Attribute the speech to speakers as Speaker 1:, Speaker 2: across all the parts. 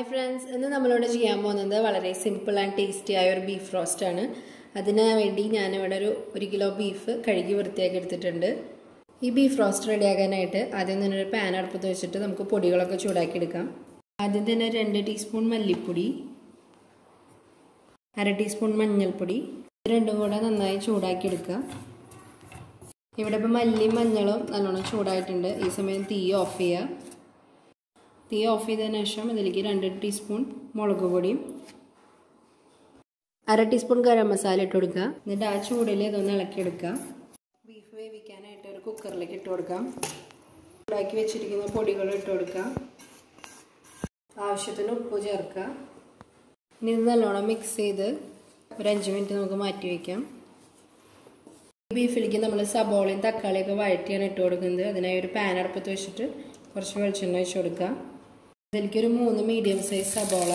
Speaker 1: hi friends ഇന്ന് നമ്മളോട് ചെയ്യാൻ പോകുന്നത് വളരെ സിമ്പിൾ ആൻഡ് ടേസ്റ്റി ആയ ഒരു ബീഫ് റോസ്റ്റ് ആണ് അതിന് വേണ്ടി ഞാനിവിടെ ഒരു ഒരു കിലോ ബീഫ് കഴുകി വൃത്തിയാക്കി എടുത്തിട്ടുണ്ട് ഈ ബീഫ് റോസ്റ്റ് റെഡിയാക്കാനായിട്ട് ആദ്യം തന്നെ ഒരു പാൻ അടുപ്പത്ത് വെച്ചിട്ട് നമുക്ക് പൊടികളൊക്കെ ചൂടാക്കി എടുക്കാം ആദ്യം തന്നെ രണ്ട് ടീസ്പൂൺ മല്ലിപ്പൊടി അര ടീസ്പൂൺ മഞ്ഞൾപ്പൊടി ഇത് രണ്ടും കൂടെ നന്നായി ചൂടാക്കി എടുക്കുക ഇവിടെ ഇപ്പോൾ മല്ലിയും മഞ്ഞളും നല്ലോണം ചൂടായിട്ടുണ്ട് ഈ സമയം തീ ഓഫ് ചെയ്യുക തീ ഓഫ് ചെയ്തതിന് ശേഷം ഇതിലേക്ക് രണ്ട് ടീസ്പൂൺ മുളക് പൊടിയും അര ടീസ്പൂൺ ഗരം മസാല ഇട്ട് കൊടുക്കുക എന്നിട്ട് ആ ചൂടിൽ ഇതൊന്ന് ഇളക്കിയെടുക്കുക ബീഫ് വേവിക്കാനായിട്ട് ഒരു കുക്കറിലേക്ക് ഇട്ട് കൊടുക്കാം ചൂടാക്കി വെച്ചിരിക്കുന്ന പൊടികൾ ഇട്ട് കൊടുക്കുക ആവശ്യത്തിന് ഉപ്പ് ചേർക്കുക ഇനി ഇത് നല്ലോണം മിക്സ് ചെയ്ത് ഒരു അഞ്ച് മിനിറ്റ് നമുക്ക് മാറ്റി വയ്ക്കാം ബീഫിലേക്ക് നമ്മൾ സബോളയും തക്കാളിയൊക്കെ വഴറ്റിയാണ് ഇട്ട് കൊടുക്കുന്നത് അതിനായി ഒരു പാൻ അടുപ്പത്ത് വെച്ചിട്ട് കുറച്ച് വെളിച്ചെണ്ണ ഒഴിച്ച് കൊടുക്കുക ഇതിലേക്ക് ഒരു മൂന്ന് മീഡിയം സൈസ് സബോള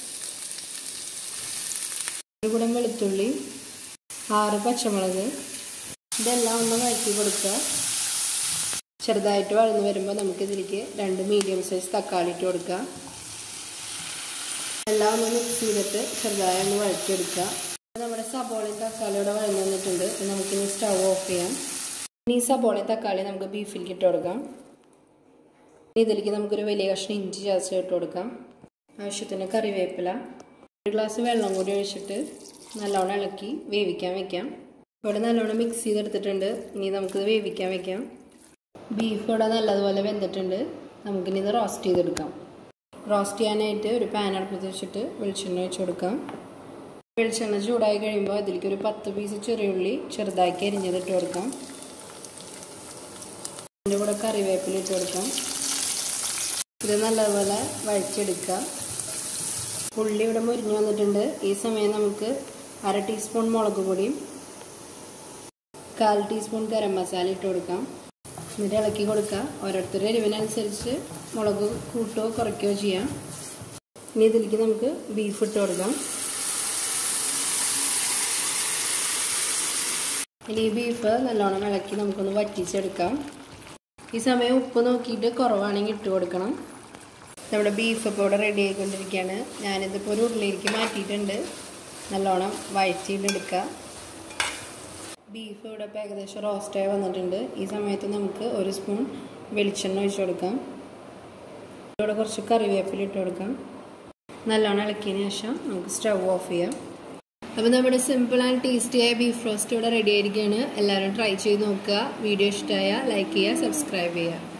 Speaker 1: ഒരു കൂടം വെളുത്തുള്ളി ആറ് പച്ചമുളക് ഇതെല്ലാം ഒന്ന് വഴറ്റി കൊടുക്കുക ചെറുതായിട്ട് വഴന്ന് വരുമ്പോൾ നമുക്കിതിലേക്ക് രണ്ട് മീഡിയം സൈസ് തക്കാളി ഇട്ട് കൊടുക്കുക എല്ലാം ഒന്ന് മിക്സ് ചെയ്തിട്ട് ചെറുതായി ഒന്ന് വഴറ്റിയെടുക്കുക നമ്മുടെ സബോളയും തക്കാളിയോടെ വഴന്നു വന്നിട്ടുണ്ട് നമുക്കിനി സ്റ്റവ് ഓഫ് ചെയ്യാം ഇനി സബോളയും തക്കാളി നമുക്ക് ബീഫിലേക്ക് ഇട്ട് കൊടുക്കാം ഇതിലേക്ക് നമുക്കൊരു വലിയ കഷ്ണം ഇഞ്ചി ചതച്ച് ഇട്ട് കൊടുക്കാം ആവശ്യത്തിന് കറിവേപ്പില ഒരു ഗ്ലാസ് വെള്ളം കൂടി ഒഴിച്ചിട്ട് നല്ലോണം ഇളക്കി വേവിക്കാൻ വെക്കാം ഇവിടെ നല്ലോണം മിക്സ് ചെയ്തെടുത്തിട്ടുണ്ട് ഇനി നമുക്കിത് വേവിക്കാൻ വെക്കാം ബീഫ് ഇവിടെ നല്ലതുപോലെ വെന്തിട്ടുണ്ട് നമുക്കിനി ഇത് റോസ്റ്റ് ചെയ്തെടുക്കാം റോസ്റ്റ് ചെയ്യാനായിട്ട് ഒരു പാൻ അടുപ്പത്ത് വെച്ചിട്ട് വെളിച്ചെണ്ണ ഒഴിച്ച് കൊടുക്കാം വെളിച്ചെണ്ണ ചൂടായി കഴിയുമ്പോൾ അതിലേക്ക് ഒരു പത്ത് പീസ് ചെറിയുള്ളി ചെറുതാക്കി അരിഞ്ഞതിട്ട് കൊടുക്കാം അതിൻ്റെ കൂടെ കറിവേപ്പില ഇട്ട് കൊടുക്കാം ഇത് നല്ലപോലെ വഴിച്ചെടുക്കുക ഉള്ളി ഇവിടെ മുരിഞ്ഞു വന്നിട്ടുണ്ട് ഈ സമയം നമുക്ക് അര ടീസ്പൂൺ മുളക് പൊടിയും കാൽ ടീസ്പൂൺ ഗരം മസാല ഇട്ട് കൊടുക്കാം എന്നിട്ട് ഇളക്കി കൊടുക്കുക ഓരോരുത്തരുടെ എരിവിനനുസരിച്ച് മുളക് കൂട്ടുകയോ കുറയ്ക്കുകയോ ചെയ്യാം ഇനി ഇതിലേക്ക് നമുക്ക് ബീഫ് ഇട്ട് കൊടുക്കാം ഇനി ഈ ബീഫ് നല്ലോണം ഇളക്കി നമുക്കൊന്ന് വറ്റിച്ചെടുക്കാം ഈ സമയം ഉപ്പ് നോക്കിയിട്ട് കുറവാണെങ്കിൽ ഇട്ട് കൊടുക്കണം നമ്മുടെ ബീഫ് ഇപ്പോൾ ഇവിടെ റെഡി ആയിക്കൊണ്ടിരിക്കുകയാണ് ഞാനിതിപ്പോൾ ഒരു ഉള്ളിലേക്ക് മാറ്റിയിട്ടുണ്ട് നല്ലോണം വഴറ്റിയിട്ടെടുക്കുക ബീഫ് ഇവിടെ ഇപ്പോൾ ഏകദേശം റോസ്റ്റായി വന്നിട്ടുണ്ട് ഈ സമയത്ത് നമുക്ക് ഒരു സ്പൂൺ വെളിച്ചെണ്ണ ഒഴിച്ചു കൊടുക്കാം ഇവിടെ കുറച്ച് കറിവേപ്പില ഇട്ട് കൊടുക്കാം നല്ലോണം ഇളക്കിയതിന് ശേഷം നമുക്ക് സ്റ്റവ് ഓഫ് ചെയ്യാം അപ്പോൾ നമ്മുടെ സിമ്പിൾ ആൻഡ് ടേസ്റ്റി ആയ ബീഫ് റോസ്റ്റ് ഇവിടെ റെഡി ആയിരിക്കുകയാണ് എല്ലാവരും ട്രൈ ചെയ്ത് നോക്കുക വീഡിയോ ഇഷ്ടമായ ലൈക്ക് ചെയ്യുക സബ്സ്ക്രൈബ് ചെയ്യുക